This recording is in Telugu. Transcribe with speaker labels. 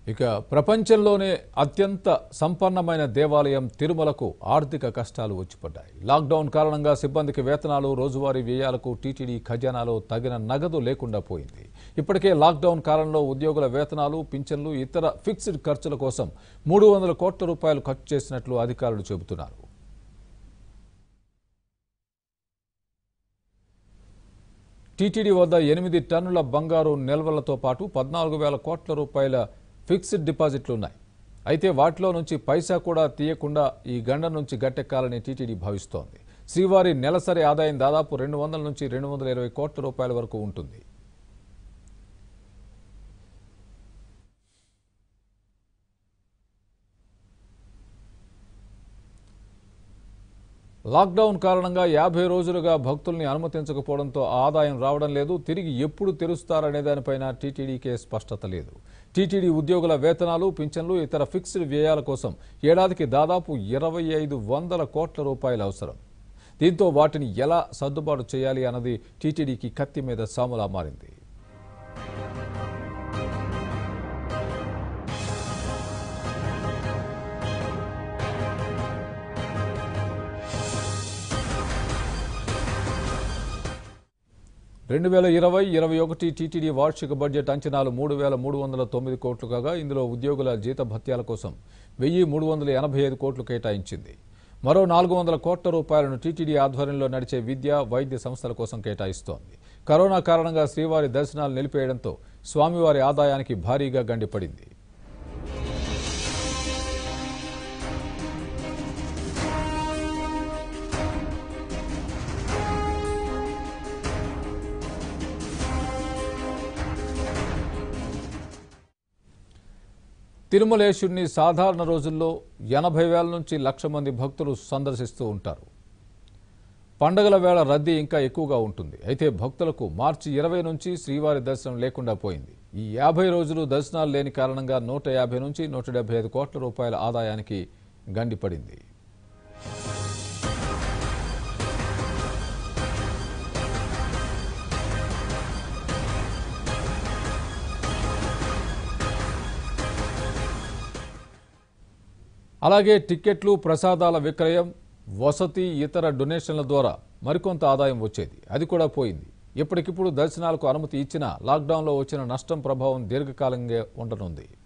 Speaker 1: ఇక ప్రపంచంలోనే అత్యంత సంపన్నమైన దేవాలయం తిరుమలకు ఆర్థిక కష్టాలు వచ్చిపడ్డాయి లాక్డౌన్ కారణంగా సిబ్బందికి వేతనాలు రోజువారీ వ్యయాలకు టీటీడీ ఖజానాలో తగిన నగదు లేకుండా పోయింది ఇప్పటికే లాక్డౌన్ కాలంలో ఉద్యోగుల వేతనాలు పింఛన్లు ఇతర ఫిక్స్డ్ ఖర్చుల కోసం మూడు వందల కోట్ల రూపాయలు ఖర్చు చేసినట్లు అధికారులు చెబుతున్నారు టీటీడీ వద్ద ఎనిమిది టన్నుల బంగారు నిల్వలతో పాటు పద్నాలుగు వేల కోట్ల రూపాయల ఫిక్స్డ్ డిపాజిట్లు ఉన్నాయి అయితే వాటిలో నుంచి పైసా కూడా తీయకుండా ఈ గండ నుంచి గట్టెక్కాలని టీటీడీ భావిస్తోంది శ్రీవారి నెలసరి ఆదాయం దాదాపు రెండు వందల నుంచి రెండు వందల ఇరవై కోట్ల రూపాయల వరకు ఉంటుంది లాక్డౌన్ కారణంగా యాభై రోజులుగా భక్తుల్ని అనుమతించకపోవడంతో ఆదాయం రావడం లేదు తిరిగి ఎప్పుడు తెరుస్తారనే దానిపైన టీటీడీకే స్పష్టత లేదు టీటీడీ ఉద్యోగుల వేతనాలు పింఛన్లు ఇతర ఫిక్స్డ్ వ్యయాల కోసం ఏడాదికి దాదాపు ఇరవై ఐదు వందల కోట్ల రూపాయలు అవసరం దీంతో వాటిని ఎలా సర్దుబాటు చేయాలి అన్నది టీటీడీకి కత్తి మీద సాములా మారింది రెండు వేల ఇరవై ఇరవై ఒకటి టీటీడీ వార్షిక బడ్జెట్ అంచనాలు మూడు వేల మూడు వందల తొమ్మిది కోట్లు కాగా ఇందులో ఉద్యోగుల జీత భత్యాల కోసం వెయ్యి మూడు వందల ఎనభై ఐదు కోట్లు కేటాయించింది మరో నాలుగు వందల కోట్ల రూపాయలను టీటీడీ ఆధ్వర్యంలో నడిచే విద్య వైద్య సంస్థల కోసం కేటాయిస్తోంది కరోనా కారణంగా శ్రీవారి దర్శనాలు నిలిపేయడంతో స్వామివారి ఆదాయానికి భారీగా గండిపడింది తిరుమలేశుడిని సాధారణ రోజుల్లో ఎనభై వేల నుంచి లక్ష మంది భక్తులు సందర్శిస్తూ ఉంటారు పండగల వేళ రద్దీ ఇంకా ఎక్కువగా ఉంటుంది అయితే భక్తులకు మార్చి ఇరవై నుంచి శ్రీవారి దర్శనం లేకుండా పోయింది ఈ యాభై రోజులు దర్శనాలు లేని కారణంగా నూట యాభై నుంచి నూట డెబ్బై ఐదు కోట్ల రూపాయల ఆదాయానికి గండిపడింది అలాగే టిక్కెట్లు ప్రసాదాల విక్రయం వసతి ఇతర డొనేషన్ల ద్వారా మరికొంత ఆదాయం వచ్చేది అది కూడా పోయింది ఇప్పటికిప్పుడు దర్శనాలకు అనుమతి ఇచ్చినా లాక్డౌన్లో వచ్చిన నష్టం ప్రభావం దీర్ఘకాలంగా ఉండనుంది